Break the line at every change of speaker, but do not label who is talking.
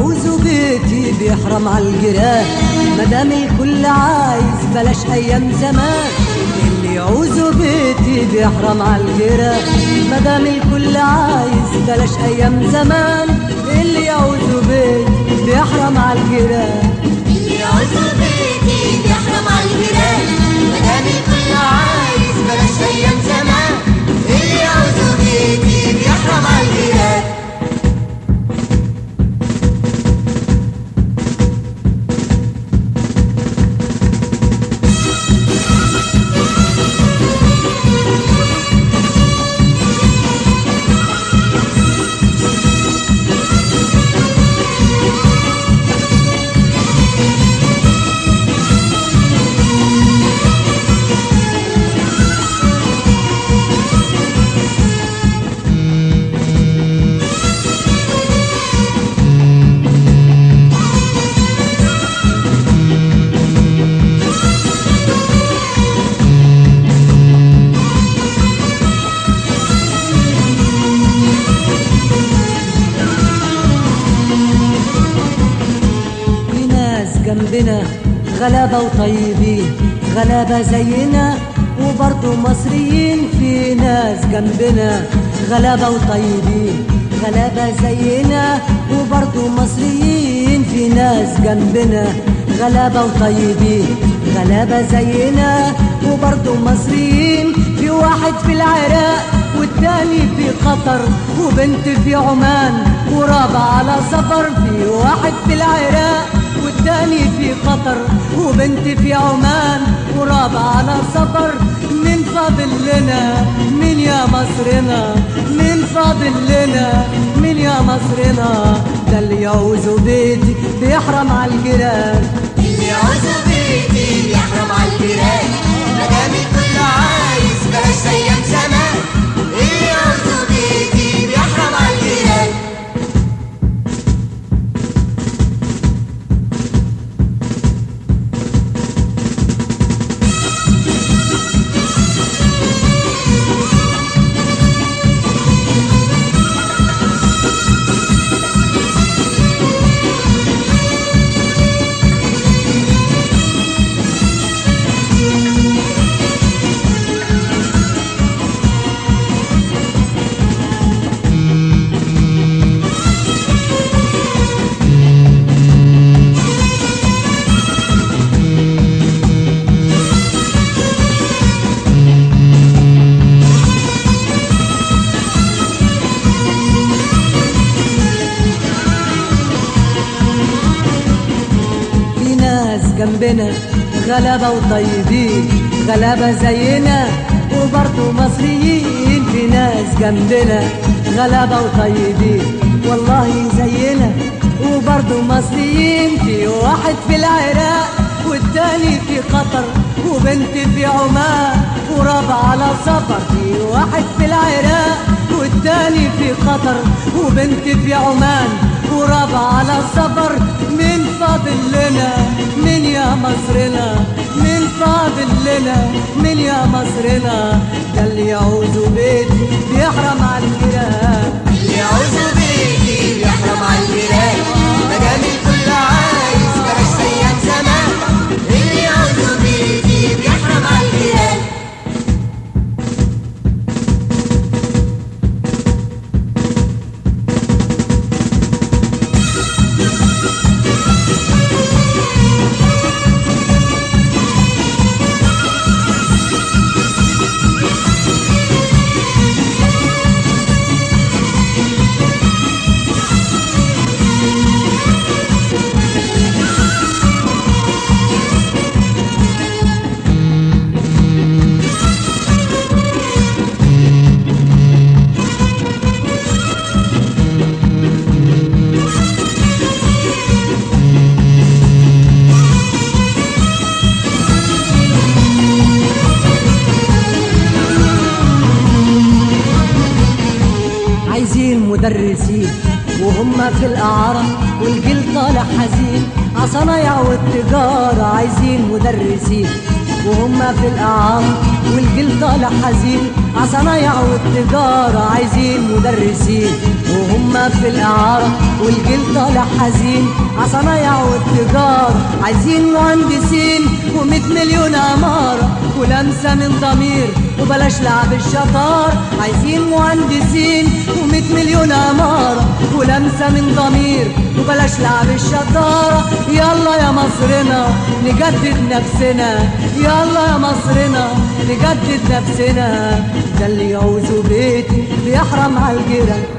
يعوزوا بيتي بيحرم على الجيران مدام الكل عايز بلاش ايام زمان اللي يعوزوا بيتي بيحرم على الجيران مدام الكل عايز بلاش ايام زمان اللي يعوزوا بيتي بيحرم على الجيران
اللي يعوزوا بيتي بيحرم على الجيران مدام الكل عايز بلاش ايام زمان اللي يعوزوا بيتي بيحرم على الجيران
في ناس جنبنا غلابة وطيبين غلابة زينا وبرضه مصريين في ناس جنبنا غلابة وطيبين غلابة زينا وبرضه مصريين في ناس جنبنا غلابة وطيبين غلابة زينا وبرضه مصريين في واحد في العراق والتاني في قطر وبنت في عمان ورابع على سفر في واحد في العراق والتاني في قطر وبنت في عمان ورابع على سفر من فاضل لنا من يا مصرنا من فاضل لنا من يا مصرنا ده اللي يعوزوا بيتي بيحرم على الجيران
اللي يعوزوا بيتي بيحرم على الجيران مدام الكل عايز بلاش ايام زمان اللي يعوزوا بيتي بيحرم على الجيران
في ناس جنبنا غلابة وطيبين غلابة زينا وبرضه مصريين في ناس جنبنا غلابة وطيبين والله زينا وبرضه مصريين في واحد في العراق والتاني في قطر وبنت في عمان ورابع على سفر في واحد في العراق والتاني في قطر وبنت في عمان ورابع على سفر من فاضل لنا من يا مصرنا من فاضل لنا من يا مصرنا ده اللي يعوزوا بيتي بيحرم على الجيران
اللي يعوزوا بيتي بيحرم على الجيران مدام الكل عايز بلاش ايام زمان اللي يعوزوا بيتي بيحرم على الجيران
عايزين مدرسين وهم في الأعرى والجيل طالع حزين عصنايع والتجارة عايزين مدرسين وهم في الأعام والجيل طالع حزين عصنايع والتجارة عايزين مدرسين وهم في الإعارة والجيل طالع حزين عصنايع والتجارة عايزين مهندسين ومئة مليون عمارة ولمسة من ضمير وبلاش لعب الشطار عايزين مهندسين ومئة مليون عمارة ولمسة من ضمير وبلاش لعب الشطارة يلا يا مصرنا نجدد نفسنا يلا يا مصرنا نجدد نفسنا ده اللي يعوزه بيتي بيحرم على الجيران